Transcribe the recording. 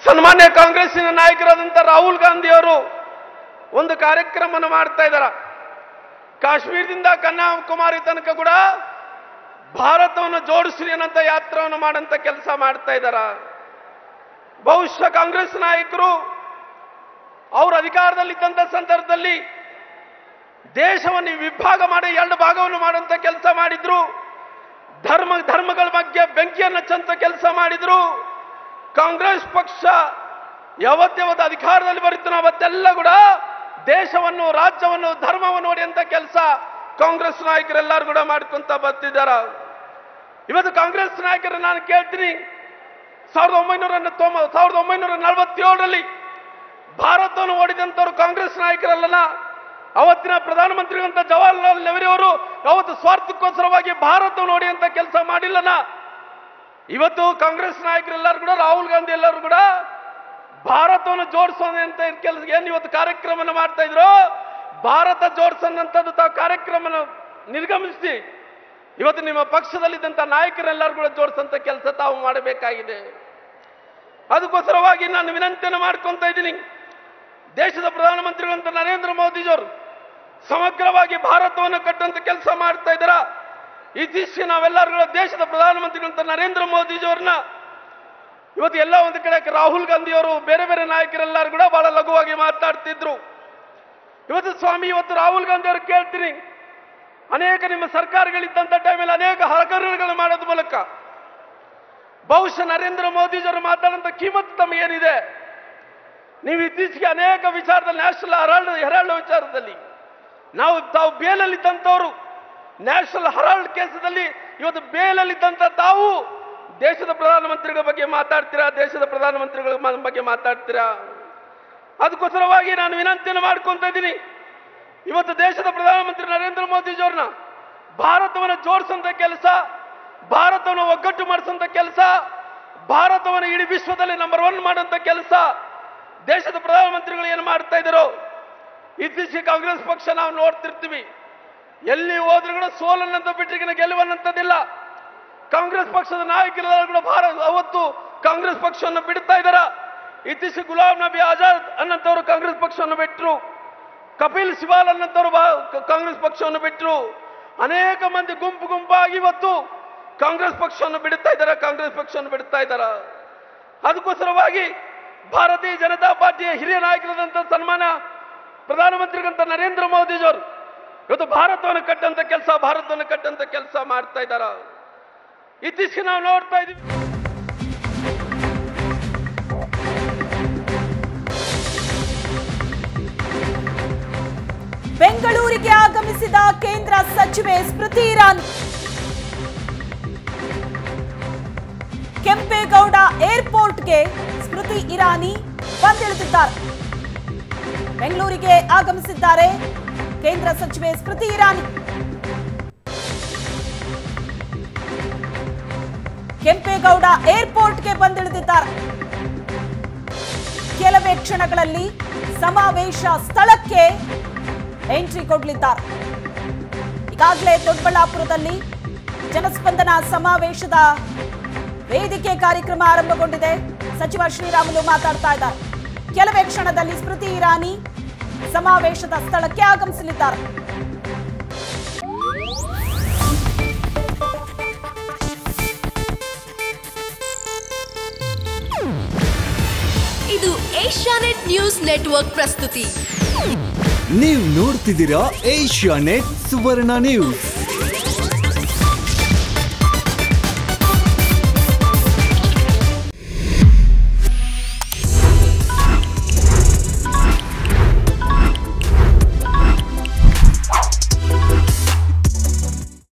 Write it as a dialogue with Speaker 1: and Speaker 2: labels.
Speaker 1: ಸನ್ಮಾನ್ಯ ಕಾಂಗ್ರೆಸ್ಸಿನ ನಾಯಕರಾದಂಥ ರಾಹುಲ್ ಗಾಂಧಿ ಅವರು ಒಂದು ಕಾರ್ಯಕ್ರಮವನ್ನು ಮಾಡ್ತಾ ಇದ್ದಾರ ಕಾಶ್ಮೀರದಿಂದ ಕನ್ಯಾಕುಮಾರಿ ತನಕ ಕೂಡ ಭಾರತವನ್ನು ಜೋಡಿಸ್ರಿ ಅನ್ನಂತ ಯಾತ್ರವನ್ನು ಮಾಡಂತ ಕೆಲಸ ಮಾಡ್ತಾ ಇದ್ದಾರ ಬಹುಶಃ ಕಾಂಗ್ರೆಸ್ ನಾಯಕರು ಅವರು ಅಧಿಕಾರದಲ್ಲಿದ್ದಂಥ ಸಂದರ್ಭದಲ್ಲಿ ದೇಶವನ್ನು ವಿಭಾಗ ಮಾಡಿ ಎರಡು ಭಾಗವನ್ನು ಮಾಡುವಂತ ಕೆಲಸ ಮಾಡಿದ್ರು ಧರ್ಮ ಧರ್ಮಗಳ ಬಗ್ಗೆ ಬೆಂಕಿಯನ್ನು ಹಚ್ಚಂತ ಕೆಲಸ ಮಾಡಿದ್ರು ಕಾಂಗ್ರೆಸ್ ಪಕ್ಷ ಯಾವತ್ತಾವತ್ತು ಅಧಿಕಾರದಲ್ಲಿ ಬರುತ್ತೋ ಅವತ್ತೆಲ್ಲ ಕೂಡ ದೇಶವನ್ನು ರಾಜ್ಯವನ್ನು ಧರ್ಮವನ್ನು ಹೊಡೆಯುವಂತ ಕೆಲಸ ಕಾಂಗ್ರೆಸ್ ನಾಯಕರೆಲ್ಲರೂ ಕೂಡ ಮಾಡ್ಕೊಂತ ಬರ್ತಿದ್ದಾರ ಇವತ್ತು ಕಾಂಗ್ರೆಸ್ ನಾಯಕರು ನಾನು ಕೇಳ್ತೀನಿ ಸಾವಿರದ ಒಂಬೈನೂರ ತೊಂಬ ಸಾವಿರದ ಒಂಬೈನೂರ ನಲವತ್ತೇಳರಲ್ಲಿ ಭಾರತವನ್ನು ಓಡಿದಂಥವ್ರು ಕಾಂಗ್ರೆಸ್ ನಾಯಕರಲ್ಲ ಅವತ್ತಿನ ಪ್ರಧಾನಮಂತ್ರಿಗಳಂತ ಜವಾಹರ್ಲಾಲ್ ನೆಹರು ಅವರು ಅವತ್ತು ಸ್ವಾರ್ಥಕ್ಕೋಸ್ಕರವಾಗಿ ಭಾರತವನ್ನು ಓಡಿಯಂತ ಕೆಲಸ ಮಾಡಿಲ್ಲನ ಇವತ್ತು ಕಾಂಗ್ರೆಸ್ ನಾಯಕರೆಲ್ಲರೂ ಕೂಡ ರಾಹುಲ್ ಗಾಂಧಿ ಎಲ್ಲರೂ ಕೂಡ ಭಾರತವನ್ನು ಜೋಡಿಸೋಣ ಅಂತ ಕೆಲಸ ಏನು ಇವತ್ತು ಕಾರ್ಯಕ್ರಮನ ಮಾಡ್ತಾ ಇದ್ರು ಭಾರತ ಜೋಡಿಸೋಣಂಥದ್ದು ತಾವು ಕಾರ್ಯಕ್ರಮನ ನಿರ್ಗಮಿಸಿ ಇವತ್ತು ನಿಮ್ಮ ಪಕ್ಷದಲ್ಲಿದ್ದಂಥ ನಾಯಕರೆಲ್ಲರೂ ಕೂಡ ಜೋಡಿಸಂತ ಕೆಲಸ ತಾವು ಮಾಡಬೇಕಾಗಿದೆ ಅದಕ್ಕೋಸ್ಕರವಾಗಿ ನಾನು ವಿನಂತಿಯನ್ನು ಮಾಡ್ಕೊಂತ ಇದ್ದೀನಿ ದೇಶದ ಪ್ರಧಾನಮಂತ್ರಿಗಳಂತ ನರೇಂದ್ರ ಮೋದಿಜಿಯವರು ಸಮಗ್ರವಾಗಿ ಭಾರತವನ್ನು ಕಟ್ಟುವಂತ ಕೆಲಸ ಮಾಡ್ತಾ ಇದ್ದಾರ ಇತ್ತೀಚೆಗೆ ನಾವೆಲ್ಲರೂ ಕೂಡ ದೇಶದ ಪ್ರಧಾನಮಂತ್ರಿಗಳಂತ ನರೇಂದ್ರ ಮೋದಿಜಿಯವ್ರನ್ನ ಇವತ್ತು ಎಲ್ಲ ಒಂದು ಕಡೆ ರಾಹುಲ್ ಗಾಂಧಿ ಅವರು ಬೇರೆ ಬೇರೆ ನಾಯಕರೆಲ್ಲರೂ ಕೂಡ ಬಹಳ ಲಘುವಾಗಿ ಮಾತಾಡ್ತಿದ್ರು ಇವತ್ತು ಸ್ವಾಮಿ ಇವತ್ತು ರಾಹುಲ್ ಗಾಂಧಿ ಅವರು ಕೇಳ್ತೀನಿ ಅನೇಕ ನಿಮ್ಮ ಸರ್ಕಾರಗಳಿದ್ದಂಥ ಟೈಮಲ್ಲಿ ಅನೇಕ ಹಗರಣಗಳು ಮಾಡೋದ್ರ ಮೂಲಕ ಬಹುಶಃ ನರೇಂದ್ರ ಮೋದಿಜಿಯವರು ಮಾತಾಡುವಂತ ಕಿಮ್ಮತ್ತು ತಮಗೇನಿದೆ ನೀವು ಇತ್ತೀಚೆಗೆ ಅನೇಕ ವಿಚಾರದಲ್ಲಿ ನ್ಯಾಷನಲ್ ಹರಾಲ್ಡ್ ಹೆರಾಲ್ಡ್ ವಿಚಾರದಲ್ಲಿ ನಾವು ತಾವು ಬೇಲಲ್ಲಿದ್ದಂಥವ್ರು ನ್ಯಾಷನಲ್ ಹರಾಲ್ಡ್ ಕೇಸದಲ್ಲಿ ಇವತ್ತು ಬೇಲಲ್ಲಿದ್ದಂಥ ತಾವು ದೇಶದ ಪ್ರಧಾನಮಂತ್ರಿಗಳ ಬಗ್ಗೆ ಮಾತಾಡ್ತೀರಾ ದೇಶದ ಪ್ರಧಾನಮಂತ್ರಿಗಳ ಮ- ಬಗ್ಗೆ ಮಾತಾಡ್ತೀರಾ ಅದಕ್ಕೋಸ್ಕರವಾಗಿ ನಾನು ವಿನಂತಿಯನ್ನು ಮಾಡ್ಕೊಂತ ಇದ್ದೀನಿ ಇವತ್ತು ದೇಶದ ಪ್ರಧಾನಮಂತ್ರಿ ನರೇಂದ್ರ ಮೋದಿಜಿಯವ್ರನ್ನ ಭಾರತವನ್ನು ಜೋಡಿಸಂತ ಕೆಲಸ ಭಾರತವನ್ನು ಒಗ್ಗಟ್ಟು ಮಾಡಿಸಂತ ಕೆಲಸ ಭಾರತವನ್ನು ಇಡೀ ವಿಶ್ವದಲ್ಲಿ ನಂಬರ್ ಒನ್ ಮಾಡುವಂತ ಕೆಲಸ ದೇಶದ ಪ್ರಧಾನಮಂತ್ರಿಗಳು ಏನು ಮಾಡ್ತಾ ಇದ್ದಾರೋ ಇತ್ತೀಚೆಗೆ ಕಾಂಗ್ರೆಸ್ ಪಕ್ಷ ನಾವು ನೋಡ್ತಿರ್ತೀವಿ ಎಲ್ಲಿ ಹೋದ್ರೂ ಕೂಡ ಸೋಲನ್ನಂತ ಬಿಟ್ಟರೆ ಗೆಲುವನ್ನಂತದಿಲ್ಲ ಕಾಂಗ್ರೆಸ್ ಪಕ್ಷದ ನಾಯಕರೆಲ್ಲರೂ ಕೂಡ ಭಾರತ ಅವತ್ತು ಕಾಂಗ್ರೆಸ್ ಪಕ್ಷವನ್ನು ಬಿಡ್ತಾ ಇದ್ದಾರ ಇತ್ತೀಚೆಗೆ ಗುಲಾಂ ನಬಿ ಆಜಾದ್ ಅನ್ನಂತವರು ಕಾಂಗ್ರೆಸ್ ಪಕ್ಷವನ್ನು ಬಿಟ್ಟರು ಕಪಿಲ್ ಸಿಬಾಲ್ ಅನ್ನಂತವರು ಬಾ- ಕ- ಕಾಂಗ್ರೆಸ್ ಪಕ್ಷವನ್ನು ಬಿಟ್ಟರು ಅನೇಕ ಮಂದಿ ಗುಂಪು ಗುಂಪಾಗಿ ಇವತ್ತು ಕಾಂಗ್ರೆಸ್ ಪಕ್ಷವನ್ನು ಬಿಡುತ್ತಾ ಇದ್ದಾರೆ ಕಾಂಗ್ರೆಸ್ ಪಕ್ಷವನ್ನು ಬಿಡುತ್ತಾ ಇದ್ದಾರ ಅದಕ್ಕೋಸ್ಕರವಾಗಿ ಭಾರತೀಯ ಜನತಾ ಪಾರ್ಟಿಯ ಹಿರಿಯ ನಾಯಕರಾದಂಥ ಸನ್ಮಾನ ಪ್ರಧಾನಮಂತ್ರಿಗಂತ ನರೇಂದ್ರ ಮೋದಿಜಿಯವರು ಇವತ್ತು ಭಾರತವನ್ನು ಕಟ್ಟಂತ ಕೆಲಸ ಭಾರತವನ್ನು ಕಟ್ಟಂತ ಕೆಲಸ ಮಾಡ್ತಾ ಇದ್ದಾರ ಇತ್ತೀಚೆಗೆ ನಾವು ನೋಡ್ತಾ ಇದೀವಿ
Speaker 2: ಬೆಂಗಳೂರಿಗೆ ಆಗಮಿಸಿದ ಕೇಂದ್ರ ಸಚಿವೆ ಸ್ಮೃತಿ ಇರಾನಿ ಕೆಂಪೇಗೌಡ ಏರ್ಪೋರ್ಟ್ಗೆ ಸ್ಮೃತಿ ಇರಾನಿ ಬಂದಿಳಿದಿದ್ದಾರೆ ಬೆಂಗಳೂರಿಗೆ ಆಗಮಿಸಿದ್ದಾರೆ ಕೇಂದ್ರ ಸಚಿವೆ ಸ್ಮೃತಿ ಇರಾನಿ ಕೆಂಪೇಗೌಡ ಏರ್ಪೋರ್ಟ್ಗೆ ಬಂದಿಳಿದಿದ್ದಾರೆ ಕೆಲವೇ ಕ್ಷಣಗಳಲ್ಲಿ ಸಮಾವೇಶ ಸ್ಥಳಕ್ಕೆ ಎಂಟ್ರಿ ಕೊಡಲಿದ್ದಾರೆ ಈಗಾಗಲೇ ದೊಡ್ಡಬಳ್ಳಾಪುರದಲ್ಲಿ ಜನಸ್ಪಂದನ ಸಮಾವೇಶದ ವೇದಿಕೆ ಕಾರ್ಯಕ್ರಮ ಆರಂಭಗೊಂಡಿದೆ ಸಚಿವ ಶ್ರೀರಾಮುಲು ಮಾತಾಡ್ತಾ ಇದ್ದಾರೆ ಕೆಲವೇ ಕ್ಷಣದಲ್ಲಿ ಸ್ಮೃತಿ ಇರಾನಿ ಸಮಾವೇಶದ ಸ್ಥಳಕ್ಕೆ ಆಗಮಿಸಲಿದ್ದಾರೆ
Speaker 3: ಇದು ಏಷ್ಯಾನೆಟ್ ನ್ಯೂಸ್ ನೆಟ್ವರ್ಕ್ ಪ್ರಸ್ತುತಿ
Speaker 4: ನೀವು ನೋಡ್ತಿದ್ದೀರಾ ಏಷ್ಯಾ ನೆಟ್ ಸುವರ್ಣ ನ್ಯೂಸ್